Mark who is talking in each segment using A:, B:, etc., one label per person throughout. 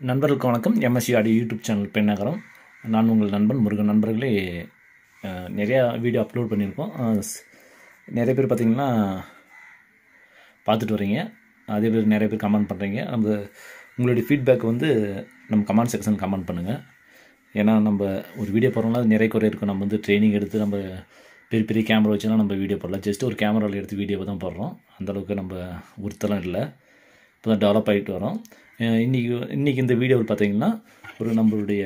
A: நண்பர்களுக்கு வணக்கம் எம்எஸ்சி ஆடி யூடியூப் சேனல் பெண்ணகரம் நான் உங்கள் நண்பன் முருகன் நண்பர்களே அஹ், நிறையா வீடியோ அப்லோட் பண்ணியிருக்கோம் அஹ், ஸ்- நிறைய பேர் பார்த்தீங்கன்னா பார்த்துட்டு வரீங்க அதே பேர் நிறைய பேர் கமெண்ட் பண்ணுறீங்க நம்ம உங்களுடைய ஃபீட்பேக் வந்து நம்ம கமெண்ட் செக்ஷன் கமெண்ட் பண்ணுங்கள் ஏன்னா நம்ம ஒரு வீடியோ போடுறோம்னா அது நிறைய குறை இருக்கும் நம்ம வந்து ட்ரைனிங் எடுத்து நம்ம பெரிய பெரிய கேமரா வச்சுலாம் நம்ம வீடியோ போடலாம் ஜஸ்ட் ஒரு கேமராவில் எடுத்து வீடியோ தான் போடுறோம் அந்தளவுக்கு நம்ம ஒருத்தலாம் இல்லை இப்போ தான் டெவலப் ஆகிட்டு வரோம் அஹ் இன்னைக்கு இன்றைக்கி இந்த வீடியோவில் பார்த்தீங்கன்னா ஒரு நம்மளுடைய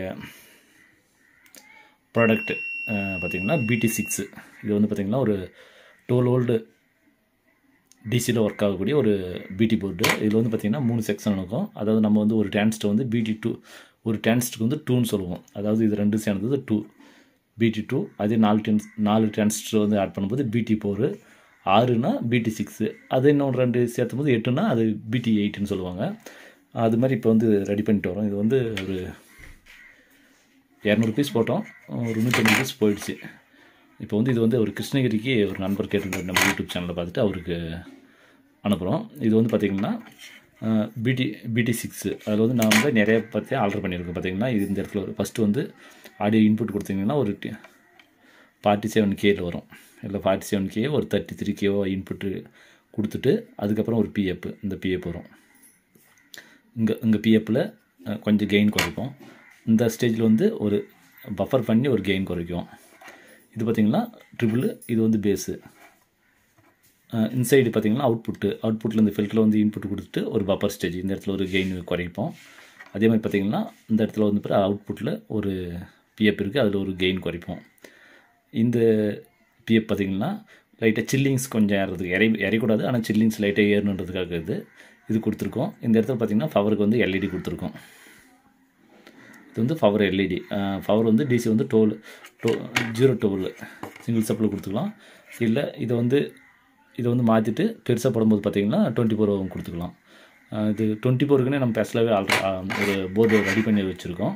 A: ப்ராடக்ட் பார்த்தீங்கன்னா பிடி சிக்ஸு இது வந்து பார்த்திங்கன்னா ஒரு டுவெல் ஓல்டு டிசியில் ஒர்க் ஆகக்கூடிய ஒரு பிடி போர்டு இதில் வந்து பார்த்திங்கன்னா மூணு செக்ஷன் இருக்கும் அதாவது நம்ம வந்து ஒரு டிரான்ஸ்டர் வந்து பிடி டூ ஒரு டிரான்ஸ்டருக்கு வந்து டூன்னு சொல்லுவோம் அதாவது இது ரெண்டு சேர்ந்தது டூ பிடி டூ அதே நாலு டென்ஸ் நாலு டிரான்ஸ்டர் வந்து ஆட் பண்ணும்போது பிடி ஃபோரு ஆறுனா பிடி சிக்ஸு அது இன்னொன்று ரெண்டு சேர்த்தும் போது எட்டுனா அது பிடி எயிட்டுன்னு சொல்லுவாங்க அது மாதிரி இப்போ வந்து ரெடி பண்ணிட்டு வரோம் இது வந்து ஒரு இரநூறு பீஸ் போட்டோம் ஒரு நூற்றம்பது பீஸ் போயிடுச்சு இப்போ வந்து இது வந்து ஒரு கிருஷ்ணகிரிக்கு ஒரு நண்பர் கேட்டிருந்தார் நம்ம யூடியூப் சேனலில் பார்த்துட்டு அவருக்கு அனுப்புகிறோம் இது வந்து பார்த்திங்கன்னா பிடி பிடி சிக்ஸு அதில் வந்து நான் வந்து நிறைய பற்றி ஆர்டர் பண்ணியிருக்கேன் பார்த்தீங்கன்னா இது இந்த இடத்துல ஃபஸ்ட்டு வந்து ஆடியோ இன்புட் கொடுத்தீங்கன்னா ஒரு ஃபார்ட்டி செவன் கேல வரும் இல்லை ஃபார்ட்டி செவன் கே ஒரு தேர்ட்டி த்ரீ கேவோ இன்புட்டு கொடுத்துட்டு அதுக்கப்புறம் ஒரு பிஎஃப் இந்த பிஎஃப் வரும் இங்கே இங்கே பிஎஃப்பில் கொஞ்சம் கெயின் குறைப்போம் இந்த ஸ்டேஜில் வந்து ஒரு பஃபர் பண்ணி ஒரு கெயின் குறைக்கும் இது பார்த்திங்கன்னா ட்ரிபிள் இது வந்து பேஸு இன்சைடு பார்த்தீங்கன்னா அவுட்புட்டு அவுட்புட்டில் இந்த ஃபில்டரில் வந்து இன்புட் கொடுத்துட்டு ஒரு பஃபர் ஸ்டேஜ் இந்த இடத்துல ஒரு கெயின் குறைப்போம் அதே மாதிரி பார்த்தீங்கன்னா இந்த இடத்துல வந்து பிறகு அவுட்புட்டில் ஒரு பிஎஃப் இருக்குது அதில் ஒரு கெயின் குறைப்போம் இந்த பிஎஃப் பார்த்தீங்கன்னா லைட்டாக சில்லிங்ஸ் கொஞ்சம் ஏறுறதுக்கு இறை இறைக்கூடாது ஆனால் சில்லிங்ஸ் லைட்டாக ஏறணுன்றதுக்காக இது இது கொடுத்துருக்கோம் இந்த இடத்துல பார்த்தீங்கன்னா பவருக்கு வந்து எல்இடி கொடுத்துருக்கோம் இது வந்து பவர் எல்இடி பவர் வந்து டிசி வந்து டோல் டோ ஜீரோ டோல் சிங்கிள் சப்பில் கொடுத்துக்கலாம் இல்லை இதை வந்து இதை வந்து மாற்றிட்டு பெருசாக போடும்போது பார்த்தீங்கன்னா டுவெண்ட்டி ஃபோர் கொடுத்துக்கலாம் அஹ் இது டுவெண்ட்டி ஃபோருக்குன்னே நம்ம பேசலாவே ஆல்ரெடி ஒரு போர்டு ரெடி பண்ணி வச்சுருக்கோம்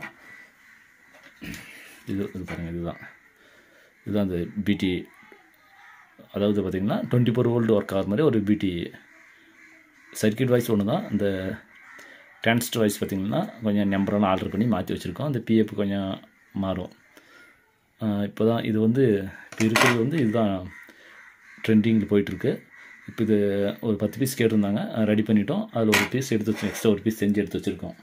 A: இது இது பாருங்கள் இதுதான் இதுதான் அந்த பிடி அதாவது பார்த்திங்கன்னா டுவெண்ட்டி ஃபோர் வோல்ட் ஒர்க் ஆகிற மாதிரி ஒரு பிடி சர்க்கியூட் வைஸ் ஒன்று தான் இந்த டிரான்ஸ்டர் வைஸ் பார்த்திங்கன்னா கொஞ்சம் நம்பரெல்லாம் ஆர்டர் பண்ணி மாற்றி வச்சுருக்கோம் அந்த பிஎஃப் கொஞ்சம் மாறும் இப்போ தான் இது வந்து இப்போ இருக்கிறது வந்து இதுதான் ட்ரெண்டிங்கில் போயிட்டுருக்கு இப்போ இது ஒரு பத்து பீஸ் கேட்டிருந்தாங்க ரெடி பண்ணிட்டோம் அதில் ஒரு பீஸ் எடுத்து வச்சு எக்ஸ்ட்ரா ஒரு பீஸ் செஞ்சு எடுத்து வச்சுருக்கோம்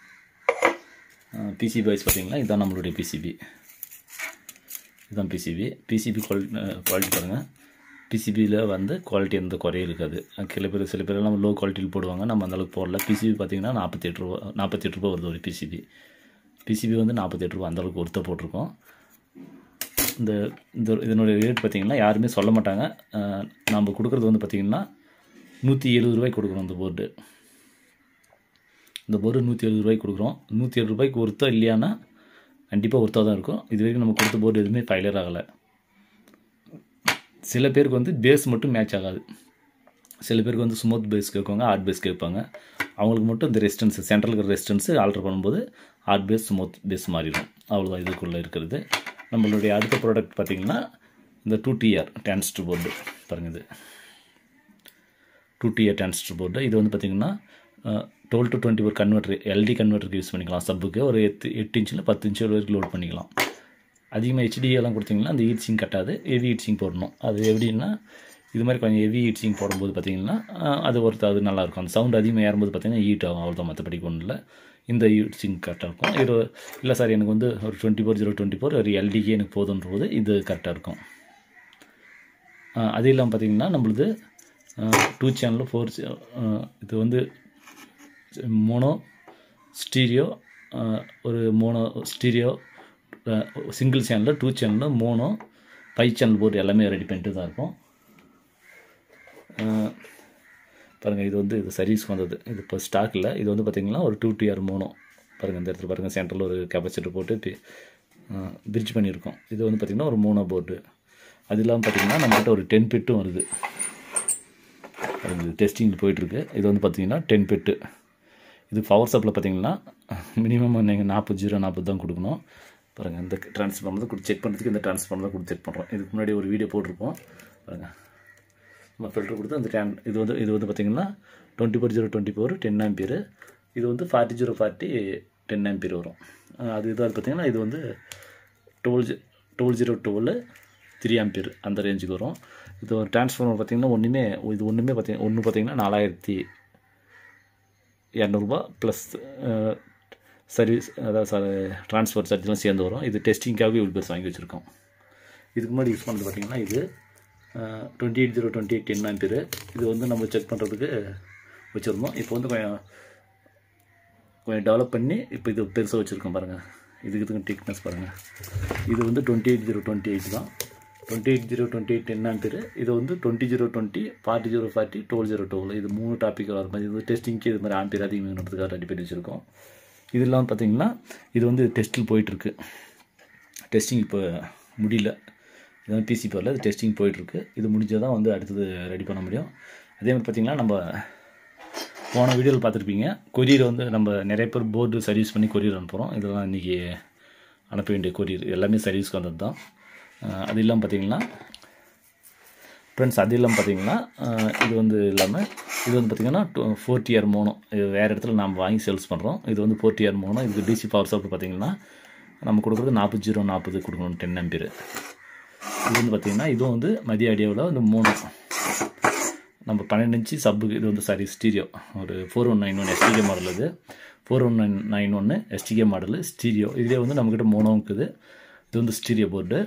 A: பிசிபி வைஸ் பார்த்திங்கன்னா இதுதான் நம்மளுடைய பிசிபி இதுதான் பிசிபி பிசிபி குவாலிட்டி குவாலிட்டி பாருங்கள் பிசிபியில் வந்து குவாலிட்டி எந்த குறையும் இருக்காது சில பேர் சில பேரெல்லாம் லோ குவாலிட்டியில் போடுவாங்க நம்ம அந்தளவுக்கு போடல பிசிபி பார்த்தீங்கன்னா நாற்பத்தெட்டு ரூபா நாற்பத்தெட்டு ரூபா வருது ஒரு பிசிபி பிசிபி வந்து நாற்பத்தெட்டு ரூபா அந்தளவுக்கு ஒருத்த போட்டிருக்கோம் இந்த இந்த இதனுடைய ரேட் பார்த்திங்கன்னா யாருமே சொல்ல மாட்டாங்க அஹ், நம்ம கொடுக்குறது வந்து பார்த்திங்கன்னா நூற்றி எழுபது ரூபாய்க்கு கொடுக்குறோம் இந்த போர்டு இந்த போர்டு நூற்றி எழுபது ரூபாய்க்கு கொடுக்குறோம் நூற்றி எழுபது ரூபாய்க்கு ஒருத்தா இல்லையானா கண்டிப்பாக ஒருத்தா தான் இருக்கும் இது வரைக்கும் நம்ம கொடுத்த போர்டு எதுவுமே ஃபைலர் ஆகலை சில பேருக்கு வந்து பேஸ் மட்டும் மேட்ச் ஆகாது சில பேருக்கு வந்து ஸ்மூத் பேஸ் கேட்பாங்க ஹார்ட் பேஸ் கேட்பாங்க அவங்களுக்கு மட்டும் இந்த ரெசிஸ்டன்ஸ் சென்ட்ரல் இருக்கிற ரெசிஸ்டன்ஸ் ஆல்டர் பண்ணும்போது ஹார்ட் பேஸ் ஸ்மூத் பேஸ் மாறிடும் அவ்வளோதான் இதுக்குள்ளே இருக்கிறது நம்மளுடைய அடுத்த ப்ராடக்ட் பார்த்திங்கன்னா இந்த டூ டிஆர் டிரான்ஸ்டர் போர்டு பாருங்கள் இது டூ டிஆர் டிரான்ஸ்டர் போர்டு இது வந்து பார்த்திங்கன்னா twelve to twenty four converter LT கன்வெர்ட்டருக்கு யூஸ் பண்ணிக்கலாம் சப்புக்கு ஒரு எட்டு எட்டு இன்ச்சில் பத்து இன்ச்சு வரைக்கும் லோட் பண்ணிக்கலாம் அதிகமாக ஹெச்டி எல்லாம் கொடுத்தீங்கன்னா அந்த ஹீட்ஸிங் கட்டாது ஹெவி ஹீட்ஸிங் போடணும் அது எப்படின்னா இது மாதிரி கொஞ்சம் ஹெவி ஹீட்ஸிங் போடும்போது பார்த்தீங்கன்னா அஹ், அது ஒருத்தர் அது நல்லாயிருக்கும் அந்த சவுண்ட் அதிகமாக ஏறும்போது பார்த்தீங்கன்னா ஹீட் ஆகும் அவ்வளோதான் மற்றபடி ஒன்றும் இல்லை இந்த ஹீட்ஸிங் கரெக்டாக இருக்கும் இது இல்லை சார் எனக்கு வந்து ஒரு twenty four zero twenty four ஒரு எல்டிக்கே எனக்கு போதுன்ற போது இது கரெக்டாக இருக்கும் அஹ், அது இல்லாமல் பார்த்தீங்கன்னா நம்மளுது டூ சேனல் ஃபோர் இது வந்து மோனோ ஸ்டீரியோ ஒரு மோனோ ஸ்டீரியோ சிங்கிள் சேனலில் டூ சேனலில் மோனோ ஃபைவ் சேனல் போர்டு எல்லாமே ரெடி பண்ணிட்டு தான் இருக்கும் பாருங்கள் இது வந்து இது சர்வீஸ்க்கு வந்தது இது இப்போ ஸ்டாக் இல்லை இது வந்து பார்த்திங்கன்னா ஒரு டூ டிஆர் மோனோ பாருங்கள் இந்த இடத்துல பாருங்கள் சென்டரில் ஒரு கெப்பாசிட்டர் போட்டு பிரிட்ஜ் பண்ணியிருக்கோம் இது வந்து பார்த்திங்கன்னா ஒரு மோனோ போர்டு அது இல்லாமல் பார்த்திங்கன்னா நம்மகிட்ட ஒரு டென் பிட்டும் வருது அது டெஸ்டிங் போயிட்டுருக்கு இது வந்து பார்த்திங்கன்னா டென் பெட்டு இது பவர் சப்ளை பார்த்தீங்கன்னா மினிமம் நீங்கள் நாற்பது ஜீரோ நாற்பது தான் கொடுக்கணும் பாருங்கள் இந்த ட்ரான்ஸ்ஃபார்மர் தான் கொடுத்து செக் பண்ணுறதுக்கு இந்த ட்ரான்ஸ்ஃபார்மர் தான் கொடுத்து செக் பண்ணுறோம் இதுக்கு முன்னாடி ஒரு வீடியோ போட்டிருப்போம் பாருங்கள் நம்ம ஃபில்டர் கொடுத்து அந்த டேன் இது வந்து இது வந்து பார்த்திங்கன்னா twenty four zero twenty four ten ampere இது வந்து forty zero forty ten ampere வரும் அஹ் அது இதாக பார்த்தீங்கன்னா இது வந்து twelve G twelve zero twelve three ampere அந்த ரேஞ்சுக்கு வரும் இது ஒரு டிரான்ஸ்ஃபார்மர் பார்த்தீங்கன்னா ஒன்றுமே இது ஒன்றுமே பார்த்தீங்கன்னா ஒன்று பார்த்தீங்கன்னா நாலாயிரத்தி இரநூறுபா ப்ளஸ் சர்வீஸ் அதாவது சார் ட்ரான்ஸ்ஃபர் சார்ஜ்லாம் சேர்ந்து வரும் இது டெஸ்டிங்காகவே இவ்வளோ பேர் வாங்கி வச்சுருக்கோம் இதுக்கு முன்னாடி யூஸ் பண்ணது பார்த்தீங்கன்னா இது twenty eight zero twenty eight ten ampere இது வந்து நம்ம செக் பண்ணுறதுக்கு வச்சுருந்தோம் இப்போ வந்து கொஞ்சம் கொஞ்சம் டெவலப் பண்ணி இப்போ இது பெருசாக வச்சுருக்கோம் பாருங்கள் இதுக்கு இதுக்கு திக்னஸ் பாருங்கள் இது வந்து twenty eight zero twenty eight தான் twenty eight zero twenty eight ten ampere இது வந்து twenty zero twenty forty zero forty twelve zero twelve இது மூணு டாபிக் வர மாதிரி இது டெஸ்டிங்க்கு இது மாதிரி ஆம்பியர் அதிகம் வேணுன்றதுக்காக ரெடி பண்ணி வச்சுருக்கோம் இது இல்லாமல் பார்த்தீங்கன்னா இது வந்து டெஸ்ட்டில் போயிட்டுருக்கு டெஸ்டிங் இப்போ முடியல இதான் பிசி பவரில் இது டெஸ்டிங் போயிட்டுருக்கு இது முடிஞ்சால் தான் வந்து அடுத்தது ரெடி பண்ண முடியும் அதே மாதிரி பார்த்திங்கன்னா நம்ம போன வீடியோவில் பார்த்துருப்பீங்க கொரியர் வந்து நம்ம நிறைய பேர் போர்டு சர்வீஸ் பண்ணி கொரியர் அனுப்புகிறோம் இதெல்லாம் இன்றைக்கி அனுப்ப வேண்டிய கொரியர் எல்லாமே சர்வீஸ்க்கு வந்தது தான் அஹ் அது இல்லாமல் பார்த்தீங்கன்னா ஃப்ரெண்ட்ஸ் அது இல்லாமல் பார்த்தீங்கன்னா அஹ் இது வந்து இல்லாமல் இது வந்து பார்த்திங்கன்னா ஃபோர் டிஆர் மோனோ இது வேறு இடத்துல நாம் வாங்கி சேல்ஸ் பண்ணுறோம் இது வந்து ஃபோர் டிஆர் மோனோ இதுக்கு டிசி பவர் சப்ளை பார்த்தீங்கன்னா நம்ம கொடுக்குறது நாற்பது ஜீரோ நாற்பது கொடுக்கணும் டென் ஆம்பியர் இது வந்து பார்த்திங்கன்னா இதுவும் வந்து மதிய ஐடியாவில் வந்து மூணு நம்ம பன்னெண்டு இன்ச்சு சப்புக்கு இது வந்து சாரி ஸ்டீரியோ ஒரு four one nine one STK model இது ஃபோர் ஒன் நைன் நைன் ஒன்று எஸ்டிகே மாடலு ஸ்டீரியோ இதுலேயே வந்து நம்மக்கிட்ட மோனோ இருக்குது இது வந்து ஸ்டீரியோ போர்டு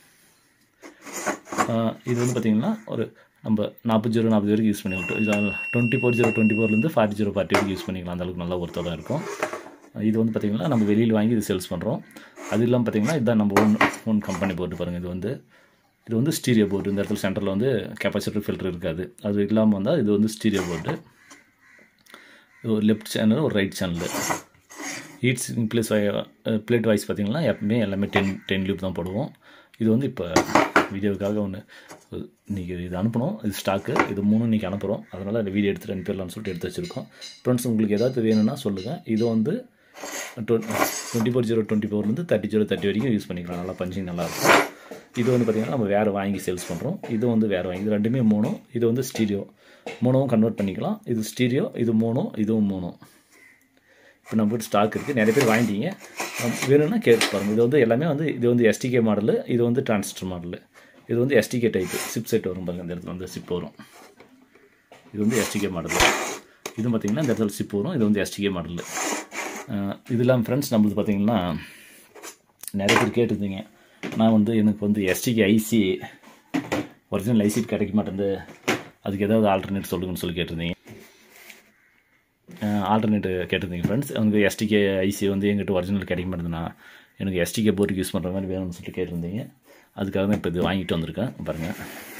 A: இது வந்து பார்த்திங்கன்னா ஒரு நம்ம நாற்பது ஜீரோ நாற்பது வரைக்கும் யூஸ் பண்ணிக்கிட்டோம் இது டுவெண்ட்டி ஃபோர் ஜீரோ டுவெண்ட்டி ஃபோர்லேருந்து ஃபார்ட்டி ஜீரோ ஃபார்ட்டி வரைக்கும் யூஸ் பண்ணிக்கலாம் அந்தளவுக்கு நல்ல ஒருத்தர் தான் இருக்கும் இது வந்து பார்த்திங்கன்னா நம்ம வெளியில் வாங்கி இது சேல்ஸ் பண்ணுறோம் அது இல்லாமல் பார்த்திங்கன்னா இதுதான் நம்ம ஓன் ஓன் கம்பெனி போர்டு பாருங்கள் இது வந்து இது வந்து ஸ்டீரியோ போர்டு இந்த இடத்துல சென்டரில் வந்து கெப்பாசிட்டர் ஃபில்டர் இருக்காது அது இல்லாமல் வந்தால் இது வந்து ஸ்டீரியோ போர்டு இது ஒரு லெஃப்ட் சேனல் ஒரு right channel heats place plate voice பார்த்திங்கன்னா எப்பவுமே எல்லாமே டென் டென் லூப் தான் போடுவோம் இது வந்து இப்போ வீடியோவுக்காக ஒன்று இன்றைக்கி இது அனுப்பணும் இது ஸ்டாக்கு இது மூணு இன்றைக்கி அனுப்புகிறோம் அதனால் இந்த வீடியோ எடுத்துகிட்டு அனுப்பிடலாம்னு சொல்லிட்டு எடுத்து வச்சுருக்கோம் ஃப்ரெண்ட்ஸ் உங்களுக்கு ஏதாவது வேணும்னா சொல்லுங்கள் இது வந்து டுவெண்ட்டி ஃபோர் ஜீரோ டுவெண்ட்டி ஃபோர்லேருந்து தேர்ட்டி ஜீரோ தேர்ட்டி வரைக்கும் யூஸ் பண்ணிக்கலாம் நல்லா பஞ்சிங் நல்லாயிருக்கும் இது வந்து பார்த்திங்கன்னா நம்ம வேறு வாங்கி சேல்ஸ் பண்ணுறோம் இது வந்து வேறு வாங்கி இது ரெண்டுமே மூணோ இது வந்து ஸ்டீரியோ மூணவும் கன்வெர்ட் பண்ணிக்கலாம் இது ஸ்டீரியோ இது மூணோ இதுவும் மூணோ இப்போ நம்ம கிட்ட ஸ்டாக் இருக்குது நிறைய பேர் வாங்கிட்டீங்க வேணும்னா கேட்டு பாருங்கள் இது வந்து எல்லாமே வந்து இது வந்து எஸ்டிகே மாடலு இது வந்து டிரான்சிஸ்டர் மாடலு இது வந்து எஸ்டிகே டைப்பு சிப் செட் வரும் பாருங்கள் இந்த இடத்துல வந்து சிப் வரும் இது வந்து எஸ்டிகே மாடலு இது பார்த்திங்கன்னா இந்த இடத்துல சிப் வரும் இது வந்து எஸ்டிகே மாடலு இது இல்லாமல் ஃப்ரெண்ட்ஸ் நம்மளுக்கு பார்த்திங்கன்னா நிறைய பேர் கேட்டிருந்தீங்க நான் வந்து எனக்கு வந்து எஸ்டிகே ஐசி ஒரிஜினல் ஐசி கிடைக்க மாட்டேங்குது அதுக்கு ஏதாவது ஆல்டர்னேட் சொல்லுங்கன்னு சொல்லி கேட்டிருந்தீங்க ஆல்டர்னேட் கேட்டிருந்தீங்க ஃப்ரெண்ட்ஸ் எனக்கு எஸ்டிகே ஐசி வந்து எங்கிட்ட ஒரிஜினல் கிடைக்க மாட்டேங்குதுண்ணா எனக்கு எஸ்டிகே போர்டுக்கு யூஸ் பண்ணுற மாதிரி வேணும்னு சொல்லிட்டு கேட்டிருந்தீங்க அதுக்காக தான் இப்போ இது வாங்கிட்டு வந்திருக்கேன் பாருங்கள்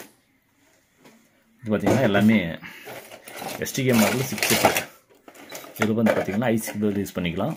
A: இது பார்த்திங்கன்னா எல்லாமே எஸ்டிகே மாடல் சிக்ஸ் இது வந்து பார்த்திங்கன்னா ஐசி போர்டு யூஸ் பண்ணிக்கலாம்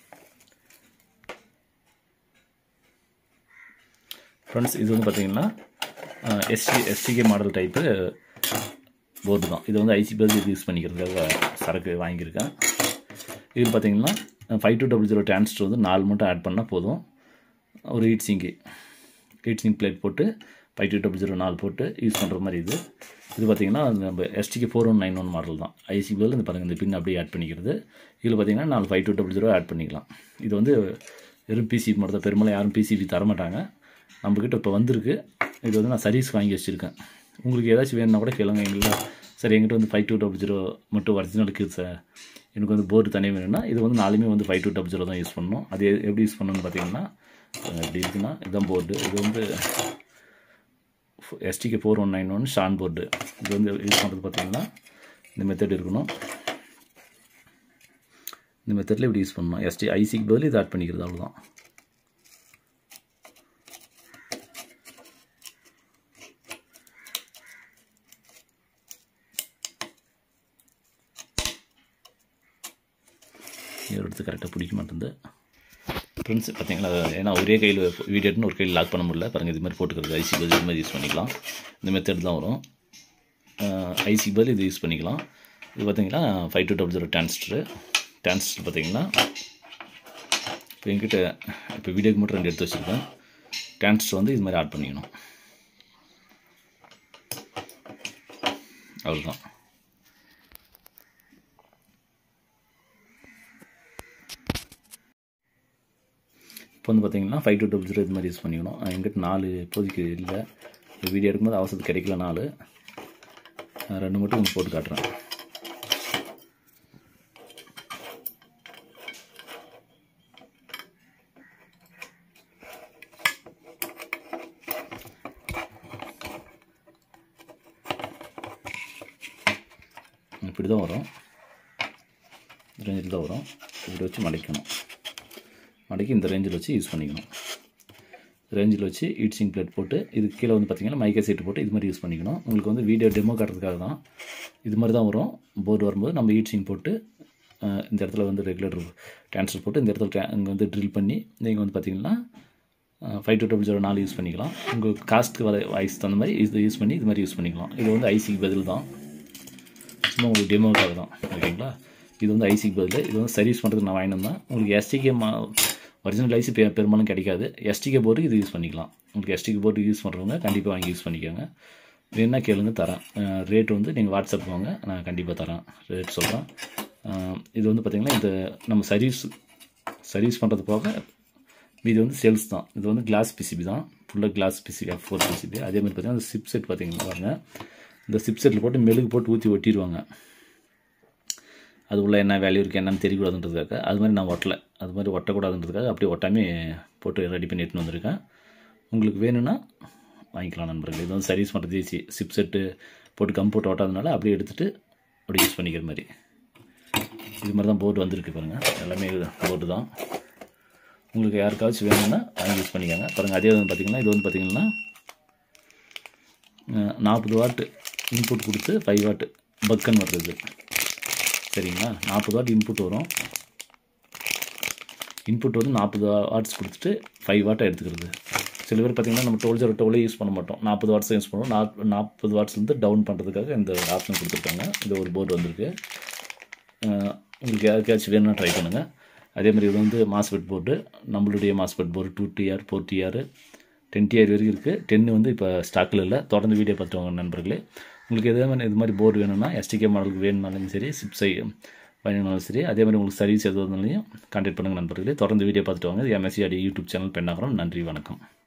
A: ஃப்ரெண்ட்ஸ் இது வந்து பார்த்திங்கன்னா ST STK model type board தான் இது வந்து ஐசி பேஸ் யூஸ் பண்ணிக்கிறதுக்காக சரக்கு வாங்கியிருக்கேன் இது பார்த்திங்கன்னா five two double zero transistor வந்து நாலு மட்டும் ஆட் பண்ணால் போதும் ஒரு heat sink heat sink plate போட்டு ஃபைவ் டூ டபுள் ஜீரோ நாலு போட்டு யூஸ் பண்ணுற மாதிரி இது இது பார்த்திங்கன்னா நம்ம எஸ்டிக்கு four one nine one model தான் ஐசி பேல் இந்த பாருங்கள் இந்த பின் அப்படியே ஆட் பண்ணிக்கிறது இதில் பார்த்திங்கன்னா நாலு five two double zero add பண்ணிக்கலாம் இது வந்து வெறும் பிசிபி மட்டும் தான் பெரும்பாலும் யாரும் பிசிபி தரமாட்டாங்க நம்மக்கிட்ட இப்போ வந்திருக்கு இது வந்து நான் சர்வீஸ் வாங்கி வச்சுருக்கேன் உங்களுக்கு ஏதாச்சும் வேணும்னா கூட கேளுங்க எங்களை சார் எங்கிட்ட வந்து ஃபைவ் டூ டபுள் ஜீரோ மட்டும் ஒரிஜினல் இருக்குது சார் எனக்கு வந்து போர்டு தனியாக வேணும்னா இது வந்து நாலுமே வந்து ஃபைவ் டூ டபுள் ஜீரோ தான் யூஸ் பண்ணணும் அது எப்படி யூஸ் பண்ணணும்னு பார்த்தீங்கன்னா எப்படி இருக்குன்னா இதுதான் போர்டு இது வந்து STK four one nine one ஷான் போர்டு இது வந்து யூஸ் பண்ணுறது பார்த்தீங்கன்னா இந்த மெத்தட் இருக்கணும் இந்த மெத்தடில் இப்படி யூஸ் பண்ணணும் எஸ்டி ஐசிக்கு பதில் இது ஆட் பண்ணிக்கிறது அவ்வளோதான் எடுத்து கரெக்டாக பிடிக்க மாட்டேங்குது ஃப்ரெண்ட்ஸ் பார்த்தீங்களா ஏன்னா ஒரே கையில் வீடியோ எடுத்து ஒரு கையில் லாக் பண்ண முடியல பாருங்கள் இது மாதிரி போட்டுக்கிறது ஐசி பதில் இது மாதிரி யூஸ் பண்ணிக்கலாம் இந்த மெத்தட் தான் வரும் ஐசி பதில் இது யூஸ் பண்ணிக்கலாம் இது பார்த்தீங்கன்னா five two double zero transistor transistor பார்த்தீங்கன்னா இப்போ என்கிட்ட இப்போ வீடியோக்கு மட்டும் ரெண்டு எடுத்து வச்சுருக்கேன் டிரான்ஸ்டர் வந்து இது மாதிரி ஆட் பண்ணிக்கணும் அவ்வளோதான் இப்போ வந்து பார்த்தீங்கன்னா ஃபைவ் டூ டபுள் ஜீரோ இது மாதிரி யூஸ் பண்ணிக்கணும் எங்கிட்ட நாலு இப்போதைக்கு இல்லை இந்த வீடியோ எடுக்கும்போது அவசரத்துக்கு கிடைக்கல நாலு நான் ரெண்டு மட்டும் உங்களுக்கு போட்டு காட்டுறேன் இப்படி தான் வரும் ரேஞ்சில் தான் வரும் இப்படி வச்சு மடைக்கணும் மடக்கி இந்த ரேஞ்சில் வச்சு யூஸ் பண்ணிக்கணும் ரேஞ்சில் வச்சு ஹீட்ஸிங் பிளேட் போட்டு இது கீழே வந்து பார்த்தீங்கன்னா மைக்கா சீட்டு போட்டு இது மாதிரி யூஸ் பண்ணிக்கணும் உங்களுக்கு வந்து வீடியோ டெமோ காட்டுறதுக்காக தான் இது மாதிரி தான் வரும் போர்டு வரும்போது நம்ம ஹீட்ஸிங் போட்டு அஹ், இந்த இடத்துல வந்து ரெகுலேட்டர் ட்ரான்ஸ்ஃபர் போட்டு இந்த இடத்துல இங்கே வந்து ட்ரில் பண்ணி நீங்கள் வந்து பார்த்தீங்கன்னா ஃபைவ் டூ டபுள் ஜீரோ நாலு யூஸ் பண்ணிக்கலாம் உங்கள் காஸ்ட்டுக்கு வர வாய்ஸ் தகுந்த மாதிரி இது யூஸ் பண்ணி இது மாதிரி யூஸ் பண்ணிக்கலாம் இது வந்து ஐசிக்கு பதில் தான் சும்மா உங்களுக்கு டெமோக்காக தான் ஓகேங்களா இது வந்து ஐசிக்கு பதில் இது வந்து சர்வீஸ் பண்ணுறதுக்கு நான் வாங்கிட்டு வந்தேன் உங்களுக்கு எஸ்டிகே மா ஒரிஜினல் ஐசி பெ பெரும்பாலும் கிடைக்காது எஸ்டிகே போர்டுக்கு இது யூஸ் பண்ணிக்கலாம் உங்களுக்கு எஸ்டிகே போர்டு யூஸ் பண்ணுறவங்க கண்டிப்பாக வாங்கி யூஸ் பண்ணிக்கோங்க வேணா கேளுங்க தரேன் ரேட் வந்து நீங்கள் வாட்ஸ்அப் வாங்க நான் கண்டிப்பாக தரேன் ரேட் சொல்கிறேன் இது வந்து பார்த்திங்கன்னா இந்த நம்ம சர்வீஸ் சர்வீஸ் பண்ணுறது போக இது வந்து சேல்ஸ் தான் இது வந்து கிளாஸ் பிசிபி தான் ஃபுல்லாக class PCB F four PCB அதே மாதிரி பார்த்தீங்கன்னா இந்த சிப் செட் பார்த்தீங்கன்னா பாருங்க இந்த சிப் செட்டில் போட்டு மெழுகு போட்டு ஊற்றி ஒட்டிடுவாங்க அது உள்ள என்ன வேல்யூ இருக்குது என்னன்னு தெரியக்கூடாதுன்றதுக்காக அது மாதிரி நான் ஒட்டலை அது மாதிரி ஒட்டக்கூடாதுன்றதுக்காக அப்படியே ஒட்டாமே போட்டு ரெடி பண்ணி எடுத்துன்னு வந்திருக்கேன் உங்களுக்கு வேணும்னா வாங்கிக்கலாம் நண்பர்கள் இது வந்து சர்வீஸ் பண்ணுறது ஈஸி சிப் செட்டு போட்டு கம் போட்டு ஓட்டாதனால அப்படியே எடுத்துகிட்டு அப்படி யூஸ் பண்ணிக்கிற மாதிரி இது மாதிரி தான் போர்டு வந்திருக்கு பாருங்கள் எல்லாமே போர்டு தான் உங்களுக்கு யாருக்காச்சும் வேணும்னா வாங்கி யூஸ் பண்ணிக்கோங்க பாருங்கள் அதே வந்து பார்த்திங்கன்னா இது வந்து பார்த்திங்கன்னா நாற்பது வாட்டு இன்புட் கொடுத்து ஃபைவ் வாட்டு பக்கன் வர்றது சரிங்களா நாற்பது வாட் இன்புட் வரும் இன்புட் வந்து நாற்பது வாட்ஸ் கொடுத்துட்டு ஃபைவ் வாட்டை எடுத்துக்கிறது சில பேர் பார்த்திங்கன்னா நம்ம டுவெல் ஜீரோ டுவெலே யூஸ் பண்ண மாட்டோம் நாற்பது வாட்ஸ் யூஸ் பண்ணுவோம் நாப் நாற்பது வாட்ஸ்லேருந்து டவுன் பண்ணுறதுக்காக இந்த ஆப்ஷன் கொடுத்துருக்காங்க இந்த ஒரு போர்டு வந்திருக்கு அஹ் உங்களுக்கு யாருக்காச்சும் வேணும்னா ட்ரை பண்ணுங்கள் அதே மாதிரி இது வந்து மாஸ்பெட் போர்டு நம்மளுடைய mosfet board two TR four TR ten TR வரைக்கும் இருக்குது டென்னு வந்து இப்போ ஸ்டாக்கில் இல்லை தொடர்ந்து வீடியோ பார்த்துட்டு வாங்க நண்பர்களே உங்களுக்கு எதே மாதிரி இது மாதிரி போர்டு வேணும்னா எஸ்டிகே மாடலுக்கு வேணும்னாலும் சரி சிப்ஸை வேணும்னாலும் சரி அதே மாதிரி உங்களுக்கு சர்வீஸ் எது வந்தாலையும் கான்டாக்ட் பண்ணுங்கள் நண்பர்களே தொடர்ந்து வீடியோ பார்த்துட்டு வாங்க இது எம்எஸ்சி அடி யூடியூப் சேனல் பெண்ணாகிறோம் நன்றி வணக்கம்